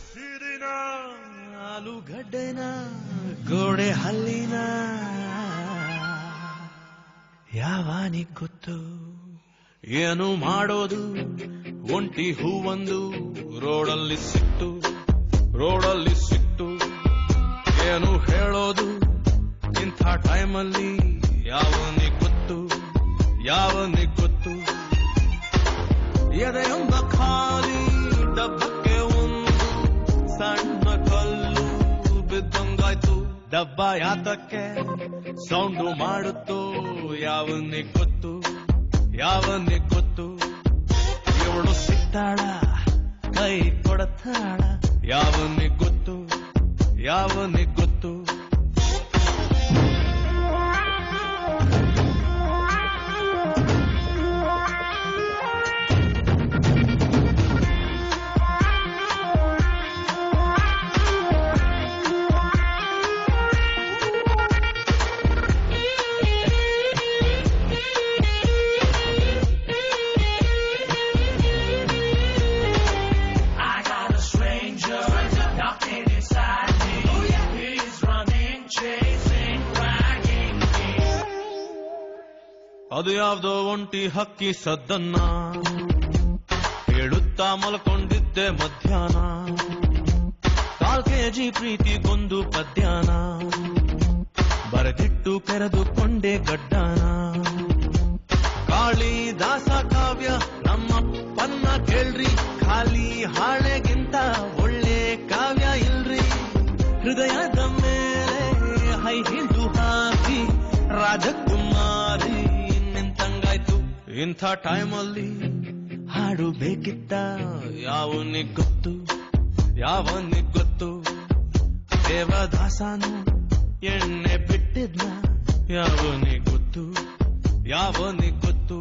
ಹಸಿರಿನ ಆಲೂಗಡ್ಡೆನ ಗೋಡೆ ಹಲ್ಲಿನ ಯಾವಾನಿಗ್ ಗೊತ್ತು ಏನು ಮಾಡೋದು ಒಂಟಿ ಹೂವೊಂದು ರೋಡಲ್ಲಿ ಸಿಕ್ತು ರೋಡಲ್ಲಿ ಸಿಕ್ತು ಏನು ಹೇಳೋದು ಇಂಥ ಟೈಮಲ್ಲಿ ಯಾವನಿಗ್ ಗೊತ್ತು ಯಾವನಿಗ್ ಗೊತ್ತು ಎದೆಯೊಂದ ಖಾಲಿ ಡಬ್ಬಕ್ಕೆ ಒಂದು ಸಣ್ಣ ಕಲ್ಲು ಬಿದ್ದಂಗಾಯ್ತು ಡಬ್ಬ ಯಾತಕ್ಕೆ ಸೌಂಡು ಮಾಡುತ್ತೋ ಯಾವನಿಗ್ ಗೊತ್ತು ಯಾವನಿಗ್ ಗೊತ್ತು ಇವಳು ಸಿಗ್ತಾಳ ಕೈ ಕೊಡತಾಳ ಯಾವನಿಗ್ ಗೊತ್ತು ಯಾವನಿಗ್ ಗೊತ್ತು I got a stranger knocking inside me. He's running, chasing, dragging me. ಅದು ಯಾವ್ದೋ ಒಂಟಿ ಹಕ್ಕಿ ಸದ್ದನ್ನ ಹೇಳುತ್ತಾ ಮಲ್ಕೊಂಡಿದ್ದೆ ಮಧ್ಯಾಹ್ನ ಕಾಲ್ ಕೆಜಿ ಪ್ರೀತಿಗೊಂದು ಪದ್ಯಾನ ಬರೆದಿಟ್ಟು ಕೆರೆದುಕೊಂಡೆ ಗಡ್ಡಾನ ಕಾಳಿದಾಸ ಕಾವ್ಯ ನಮ್ಮಪ್ಪನ್ನ ಕೇಳ್ರಿ ಖಾಲಿ ಹಾಳೆಗಿಂತ ಒಳ್ಳೆ ಕಾವ್ಯ ಇಲ್ರಿ ಹೃದಯದ ಮೇಲೆ ಹೈ ಹಿಡಿದು ಹಾಕಿ ರಾಜಕುಮಾರಿ ನಿಂತಂಗಾಯ್ತು ಇಂಥ ಟೈಮಲ್ಲಿ ಹಾಡು ಬೇಕಿತ್ತ ಯಾವನಿಗ್ ಗೊತ್ತು ಯಾವನಿಗ್ ಗೊತ್ತು ದೇವದಾಸನು ಎಣ್ಣೆ ಬಿಟ್ಟಿದ್ನ ಯಾವನಿಗ್ ಗೊತ್ತು ಯಾವನಿಗ್ ಗೊತ್ತು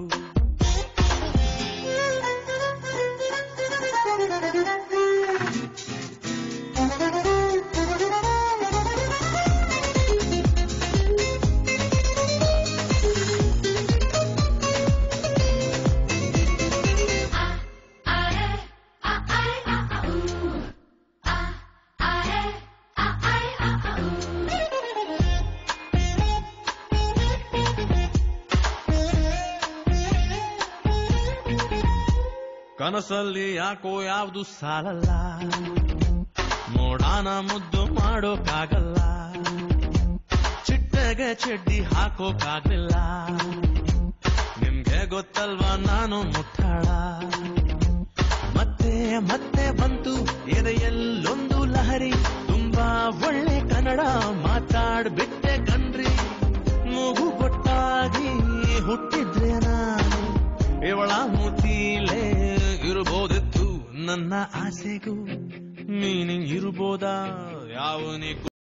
ಕನಸಲ್ಲಿ ಯಾಕೋ ಯಾವ್ದು ಸಾಲಲ್ಲ ನೋಡಾನ ಮುದ್ದು ಮಾಡೋಕ್ಕಾಗಲ್ಲ ಚಿಟ್ಟೆಗೆ ಚೆಡ್ಡಿ ಹಾಕೋಕ್ಕಾಗ್ಲಿಲ್ಲ ನಿಮ್ಗೆ ಗೊತ್ತಲ್ವಾ ನಾನು ಮುಟ್ಟಾಳ ಮತ್ತೆ ಮತ್ತೆ ಬಂತು ಎದೆಯಲ್ಲೊಂದು ಲಹರಿ ತುಂಬಾ ಒಳ್ಳೆ ಕನ್ನಡ ಮಾತಾಡ್ಬಿಟ್ಟೆ ಕಣ್ರಿ ಮೂಗು ಕೊಟ್ಟಾಗಿ ಹುಟ್ಟಿದ್ರೆ ನಾನು ಇವಳ ಮೂತಿಲೇ ಇರಬಹುದಿತ್ತು ನನ್ನ ಆಸೆಗೂ ಮೀನಿಂಗ್ ಇರ್ಬೋದಾ ಯಾವನಿಗೂ